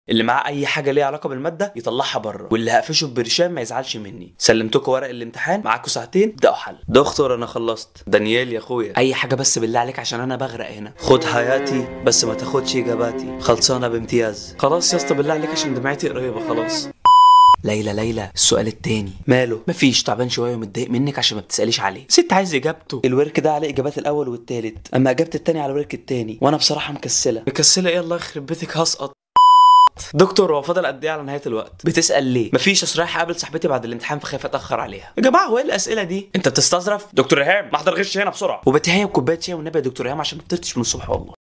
اللي معاه اي حاجه ليها علاقه بالماده يطلعها بره واللي هقفشه ببرشام ما يزعلش مني سلمتكم ورق الامتحان معاكم ساعتين ابداوا حل دكتور انا خلصت دانيال يا اخويا اي حاجه بس بالله عليك عشان انا بغرق هنا خد حياتي بس ما تاخدش اجاباتي خلصانه بامتياز خلاص يا اسطى بالله عليك عشان دمعتي قريبه خلاص ليلى ليلى السؤال التاني ماله مفيش تعبان شويه ومتضايق منك عشان ما بتساليش عليه ست عايز اجابته الورك ده عليه اجابات الاول والتالت اما اجابه التاني على الورك التاني وانا بصراحه مكسله مكسله ايه الله يخرب بيتك هسقط دكتور هو فاضل قد ايه على نهايه الوقت بتسال ليه مفيش اصل رايح اقابل صاحبتي بعد الامتحان فخايف اتاخر عليها يا جماعه هو ايه الاسئله دي انت بتستظرف دكتور ايهاب محضر غش هنا بسرعه وبتهيأ بكوبايه شاي والنبي يا دكتور ايهاب عشان ما فطرتش من الصبح والله